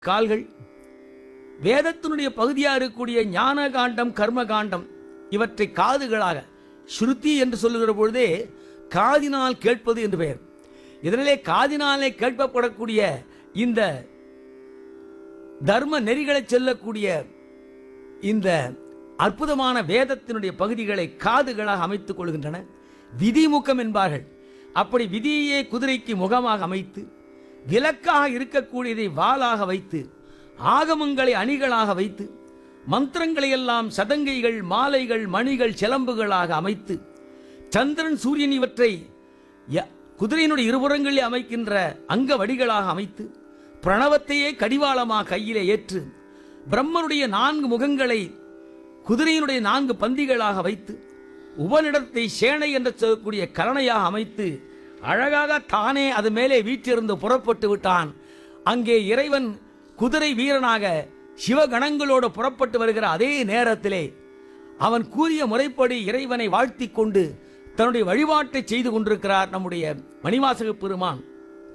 கால்கள் வேதத்தினுடைய பகுதியாக இருக்கக்கூடிய ஞான காண்டம் கர்ம காண்டம் இவற்றை காதுகளாக ஸ்ருதி என்று சொல்லுகிற பொழுதே காதினால் கேட்பது என்று பெயர் இதனாலே காதினாலே கேட்கப்படக்கூடிய இந்த தர்ம நெறிகளை செல்லக்கூடிய இந்த அற்புதமான வேதத்தினுடைய பகுதிகளை காதுகளாக அமைத்துக் கொள்கின்றன விதிமுகம் என்பார்கள் அப்படி விதியே குதிரைக்கு முகமாக அமைத்து விலக்காக இருக்கக்கூடியதை வாளாக வைத்து ஆகமங்களை அணிகளாக வைத்து மந்திரங்களை எல்லாம் சதங்கைகள் மாலைகள் மணிகள் சிலம்புகளாக அமைத்து சந்திரன் சூரியன் இவற்றை ய- குதிரையினுடைய இருபுறங்களில் அமைக்கின்ற அங்க வடிகளாக அமைத்து பிரணவத்தையே கடிவாளமாக கையிலே ஏற்று பிரம்மனுடைய நான்கு முகங்களை குதிரையினுடைய நான்கு பந்திகளாக வைத்து உபனிடத்தை சேனை என்று சொல்லக்கூடிய கலனையாக அமைத்து அழகாக தானே அது மேலே வீற்றிருந்து புறப்பட்டு விட்டான் அங்கே இறைவன் குதிரை வீரனாக சிவகணங்களோடு புறப்பட்டு வருகிற அதே நேரத்திலே அவன் கூறிய முறைப்படி இறைவனை வாழ்த்திக் கொண்டு தன்னுடைய வழிபாட்டை செய்து கொண்டிருக்கிறார் நம்முடைய மணிவாசக பெருமான்